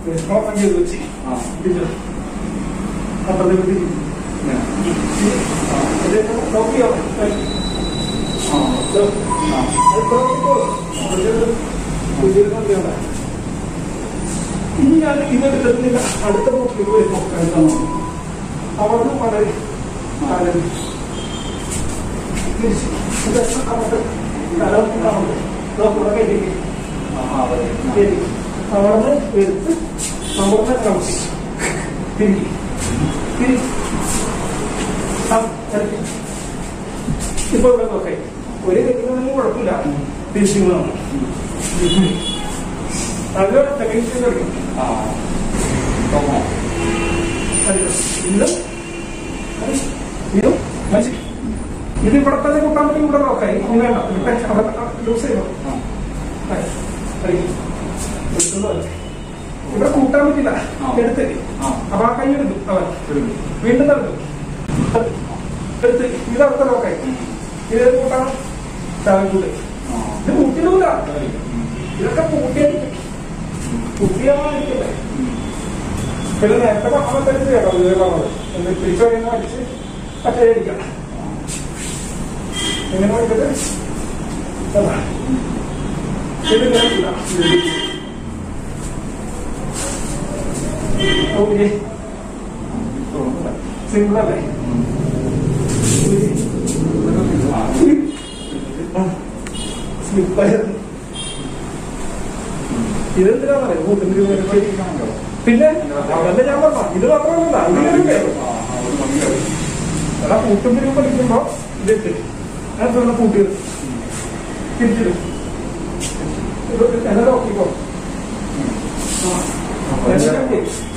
Open ചെയ്ത് വെച്ച് ആ തിരിച്ചു അപ്പുറത്തേക്ക് തിരിച്ചു ലോക്ക് ചെയ്യാം ആ ആ ഇനി ഞാൻ ഇതെടുത്തിട്ട് അടുത്ത ബോട്ടിലേക്ക് വരുമ്പോൾ എടുത്താൽ മതി അവിടുന്ന് വളരെ കാലം തിരിച്ച് ഇതൊക്കെ അങ്ങോട്ട് കാലം അങ്ങോട്ട് ഡോക്ടറെ കയറ്റി ആ അതെ കയറ്റി അവിടുന്ന് എടുത്ത് അവിടുന്ന് ക്രമിച്ച് തിരികെ തിരി ഇപ്പൊ ഇവിടെ നോക്കേ ഒരു കെട്ടിനൊന്നും കുഴപ്പമില്ല തിരിച്ചു വേണം നല്ലൊരു തെളിയിച്ചു തുടങ്ങി ആ തോന്നോ ഇന്നും ഇതും മനസ്സിൽ ഇത് ഇവിടെ തന്നെ കൂട്ടാൻ പറ്റും ഇവിടെ നോക്കാം ഇനി വേണ്ട ഇവിടെ അവിടെ ലൂസ് ചെയ്തോ ആ ആയി. അറിയില്ല. എടുക്കുന്നതല്ലേ. ഇവിടെ കൂട്ടാൻ പറ്റില്ല ആ. എടുത്ത് ആ. അപ്പൊ ആ കൈ എടുക്കും അവൻ എടുക്കും. വീണ്ടും നടക്കും എടുത്ത് ഇതടുത്ത നോക്കായി ഇത് കൂട്ടണം ചാവിക്കൂട്ട് ആ ഇത് കൂട്ടിയിടൂല ഉം. ഇതൊക്കെ കൂട്ടിയായിരിക്കും കൂട്ടിയാവാതിരിക്കല്ലേ ഉം. പിന്നെ നേരത്തെ പറഞ്ഞതനുസരിച്ച് കേട്ടോ ഇത് പറഞ്ഞത് എന്ന് തിരിച്ചു വരുന്ന അടിച്ച് പറ്റേ അടിക്കാം ഇങ്ങനെ നോക്കിയിട്ട് അതാ. ഇത് കേട്ടില്ല ഓക്കെ തോന്നുന്നില്ല. സിമ്പിൾ അല്ലേ ഉം. ആ. സ്ലിപ്പായിരുന്നു ഇതെന്തിനാണെന്നറിയോ കൂട്ടിന് രൂപ ശരിയാണല്ലോ. പിന്നെ അതല്ല ഞാൻ പറഞ്ഞ ഇത് മാത്രമല്ല ഇതിലൊക്കെ ആ, ആ, ഒരു മണിക്കൂർ. എടാ കൂട്ടും രൂപ പഠിക്കുമ്പോ ഇതിട്ട് അതൊന്ന് കൂട്ടിയത് തിരിച്ചിടും ഇത് എന്നെ നോക്കിക്കോ ഉം. ആ. അപ്പൊ ഇത് രക്ഷപ്പെട്ട്.